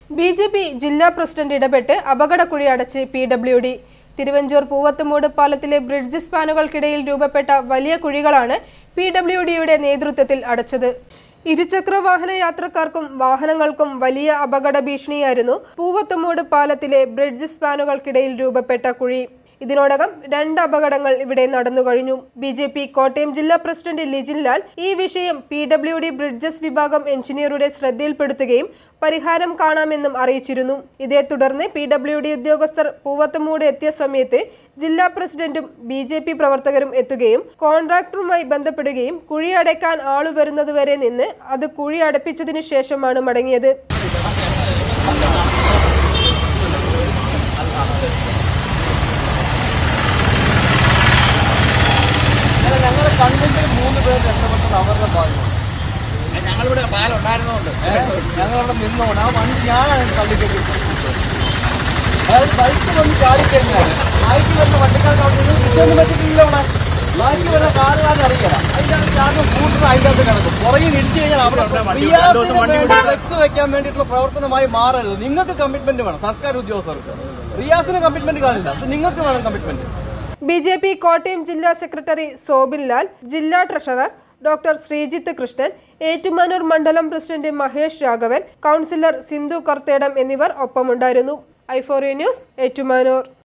B J P ജില്ലാ president ഇടപെട്ട് അപകടക്കുഴി അടച്ച് P W D Thiruvanchoor Poovathumoodu പാലത്തിലെ ബ്രിഡ്ജ് സ്പാനുകൾക്കിടയിൽ രൂപപ്പെട്ട വലിയ കുഴികളാണ് പി ഡബ്ല്യു ഡിയുടെ നേതൃത്വത്തിൽ അടച്ചത് ഇരുചക്ര വാഹന യാത്രക്കാർക്കും വാഹനങ്ങൾക്കും വലിയ അപകട ഭീഷണിയായിരുന്നു പൂവത്തുമൂട് പാലത്തിലെ ബ്രിഡ്ജ് സ്പാനുകൾക്കിടയിൽ രൂപപ്പെട്ട കുഴി ഇതിനോടകം രണ്ട് അപകടങ്ങൾ ഇവിടെ നടന്നു കഴിഞ്ഞു ബി ജെ പി കോട്ടയം ജില്ലാ പ്രസിഡന്റ് ലിജിൻ ലാൽ ഈ വിഷയം പി ഡബ്ല്യു ഡി ബ്രിഡ്ജസ് വിഭാഗം എഞ്ചിനീയറുടെ ശ്രദ്ധയിൽപ്പെടുത്തുകയും പരിഹാരം കാണാമെന്നും അറിയിച്ചിരുന്നു ഇതേ തുടർന്ന് പി ഡബ്ല്യു ഡി ഉദ്യോഗസ്ഥർ പൂവത്തുമൂട് എത്തിയ സമയത്ത് ജില്ലാ പ്രസിഡന്റും ബി ജെ പി പ്രവർത്തകരും എത്തുകയും കോൺട്രാക്ടറുമായി ബന്ധപ്പെടുകയും കുഴി അടയ്ക്കാൻ ആളു വരുന്നതുവരെ നിന്ന് അത് കുഴി അടപ്പിച്ചതിനു ശേഷമാണ് മടങ്ങിയത് ഞങ്ങൾ കണ്ടെങ്കിൽ മൂന്ന് പേര് രക്ഷപ്പെട്ടത് അവരുടെ ഭാഗമാണ് ഞങ്ങളിവിടെ പാലം ഉണ്ടായിരുന്നതുകൊണ്ട് ഞങ്ങളവിടെ നിന്നോണ്ട് ആ വണ്ടി ഞാനാണ് തള്ളിക്കട്ടി അതായത് ബൈക്ക് വന്ന് ചാടിക്കഴിഞ്ഞാൽ ബാക്കി വരുന്ന വണ്ടിക്കാർക്ക് അവിടെ നിന്ന് കിട്ടുമെന്ന് പറ്റിയിട്ടില്ല അവിടെ ബാക്കി വരുന്ന കാറുകാരൻ അറിയില്ല അതിന്റെ അകത്ത് ആദ്യം കൂട്ടുന്നത് അതിന്റെ അകത്ത് കിടക്കും പുറകിൽ ഇടിച്ചു കഴിഞ്ഞാൽ അവിടെ ഫ്ലെക്സ് വെക്കാൻ വേണ്ടിയിട്ടുള്ള പ്രവർത്തനമായി മാറരുത് നിങ്ങൾക്ക് കമ്മിറ്റ്മെന്റ് വേണം സർക്കാർ ഉദ്യോഗസ്ഥർക്ക് റിയാസിന് കമ്മിറ്റ്മെന്റ് കാണില്ല അത് നിങ്ങൾക്ക് വേണം commitment B J P Kottayam ജില്ലാ സെക്രട്ടറി സോബിൻ ലാൽ ജില്ലാ ട്രഷറർ ഡോക്ടർ ശ്രീജിത്ത് കൃഷ്ണൻ ഏറ്റുമാനൂർ മണ്ഡലം പ്രസിഡന്റ് മഹേഷ് രാഘവൻ കൗൺസിലർ സിന്ധു കർത്തേടം എന്നിവർ ഒപ്പമുണ്ടായിരുന്നു ഐഫോറിയ ന്യൂസ് ഏറ്റുമാനൂർ